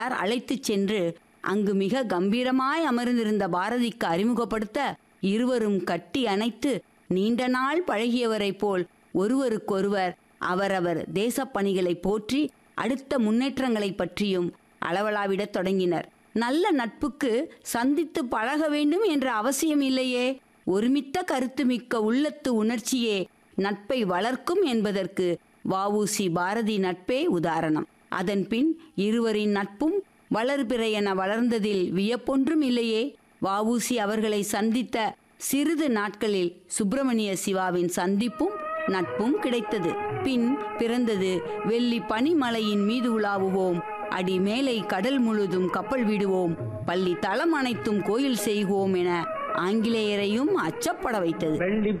அழைத்துச் சென்று அங்கு மிக கம்பீரமாய் அமர்ந்திருந்த பாரதிக்கு அறிமுகப்படுத்த இருவரும் கட்டி அணைத்து நீண்ட நாள் பழகியவரைப் போல் ஒருவருக்கொருவர் அவரவர் தேசப்பணிகளை போற்றி அடுத்த முன்னேற்றங்களைப் பற்றியும் அளவலாவிடத் தொடங்கினர் நல்ல நட்புக்கு சந்தித்து பழக வேண்டும் என்ற அவசியம் இல்லையே ஒருமித்த கருத்துமிக்க உள்ளத்து உணர்ச்சியே நட்பை வளர்க்கும் என்பதற்கு வஉசி பாரதி நட்பே உதாரணம் அதன்பின் இருவரின் நட்பும் வளர்பிறை என வளர்ந்ததில் வியப்பொன்றும் இல்லையே வஉசி அவர்களை சந்தித்த சிறிது நாட்களில் சுப்பிரமணிய சிவாவின் சந்திப்பும் நட்பும் கிடைத்தது பின் பிறந்தது வெள்ளி பனிமலையின் மீது உலாவுவோம் அடி மேலை கடல் முழுதும் கப்பல் விடுவோம் பள்ளி தளம் அனைத்தும் கோயில் செய்வோம் என ஆங்கிலேயரையும் அச்சப்பட வைத்தது வெள்ளி